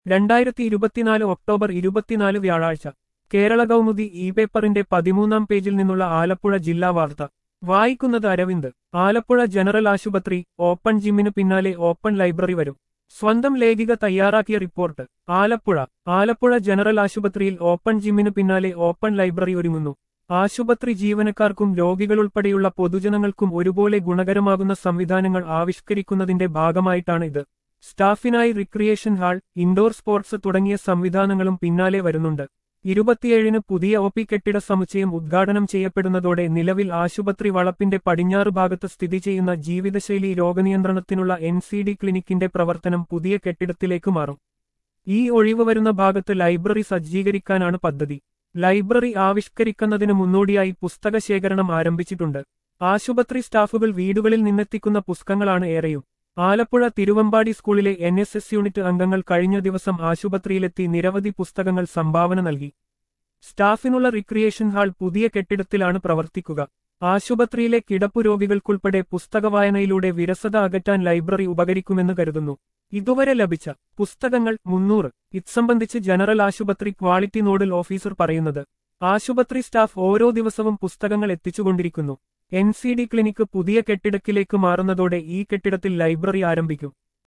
രണ്ടായിരത്തി ഇരുപത്തിനാല് ഒക്ടോബർ ഇരുപത്തിനാല് വ്യാഴാഴ്ച കേരള കൗമുദി ഇ പേപ്പറിന്റെ പതിമൂന്നാം പേജിൽ നിന്നുള്ള ആലപ്പുഴ ജില്ലാ വാർത്ത വായിക്കുന്നത് അരവിന്ദ് ആലപ്പുഴ ജനറൽ ആശുപത്രി ഓപ്പൺ ജിമ്മിനു പിന്നാലെ ഓപ്പൺ ലൈബ്രറി വരും സ്വന്തം ലേഖിക തയ്യാറാക്കിയ റിപ്പോർട്ട് ആലപ്പുഴ ആലപ്പുഴ ജനറൽ ആശുപത്രിയിൽ ഓപ്പൺ ജിമ്മിനു പിന്നാലെ ഓപ്പൺ ലൈബ്രറി ഒരുങ്ങുന്നു ആശുപത്രി ജീവനക്കാർക്കും രോഗികളുൾപ്പെടെയുള്ള പൊതുജനങ്ങൾക്കും ഒരുപോലെ ഗുണകരമാകുന്ന സംവിധാനങ്ങൾ ആവിഷ്കരിക്കുന്നതിന്റെ ഭാഗമായിട്ടാണ് ഇത് സ്റ്റാഫിനായി റിക്രിയേഷൻ ഹാൾ ഇൻഡോർ സ്പോർട്സ് തുടങ്ങിയ സംവിധാനങ്ങളും പിന്നാലെ വരുന്നുണ്ട് ഇരുപത്തിയേഴിന് പുതിയ ഒ പി കെട്ടിട സമുച്ചയം ഉദ്ഘാടനം ചെയ്യപ്പെടുന്നതോടെ നിലവിൽ ആശുപത്രി വളപ്പിന്റെ പടിഞ്ഞാറ് ഭാഗത്ത് സ്ഥിതി ചെയ്യുന്ന ജീവിതശൈലി രോഗനിയന്ത്രണത്തിനുള്ള എൻ സി ഡി ക്ലിനിക്കിന്റെ പ്രവർത്തനം പുതിയ കെട്ടിടത്തിലേക്ക് മാറും ഈ ഒഴിവ് വരുന്ന ഭാഗത്ത് ലൈബ്രറി സജ്ജീകരിക്കാനാണ് പദ്ധതി ലൈബ്രറി ആവിഷ്കരിക്കുന്നതിന് മുന്നോടിയായി പുസ്തക ശേഖരണം ആരംഭിച്ചിട്ടുണ്ട് ആശുപത്രി സ്റ്റാഫുകൾ വീടുകളിൽ നിന്നെത്തിക്കുന്ന പുസ്തകങ്ങളാണ് ഏറെയും ആലപ്പുഴ തിരുവമ്പാടി സ്കൂളിലെ എൻ എസ് എസ് യൂണിറ്റ് അംഗങ്ങൾ കഴിഞ്ഞ ദിവസം ആശുപത്രിയിലെത്തി നിരവധി പുസ്തകങ്ങൾ സംഭാവന നൽകി സ്റ്റാഫിനുള്ള റിക്രിയേഷൻ ഹാൾ പുതിയ കെട്ടിടത്തിലാണ് പ്രവർത്തിക്കുക ആശുപത്രിയിലെ കിടപ്പു രോഗികൾക്കുൾപ്പെടെ പുസ്തക വായനയിലൂടെ വിരസത അകറ്റാൻ ലൈബ്രറി ഉപകരിക്കുമെന്ന് കരുതുന്നു ഇതുവരെ ലഭിച്ച പുസ്തകങ്ങൾ മുന്നൂറ് ഇത് സംബന്ധിച്ച് ജനറൽ ആശുപത്രി ക്വാളിറ്റി നോഡൽ ഓഫീസർ പറയുന്നത് ആശുപത്രി സ്റ്റാഫ് ഓരോ ദിവസവും പുസ്തകങ്ങൾ എത്തിച്ചുകൊണ്ടിരിക്കുന്നു എൻ സി ഡി ക്ലിനിക്ക് പുതിയ കെട്ടിടത്തിലേക്ക് മാറുന്നതോടെ ഈ കെട്ടിടത്തിൽ ലൈബ്രറി ആരംഭിക്കും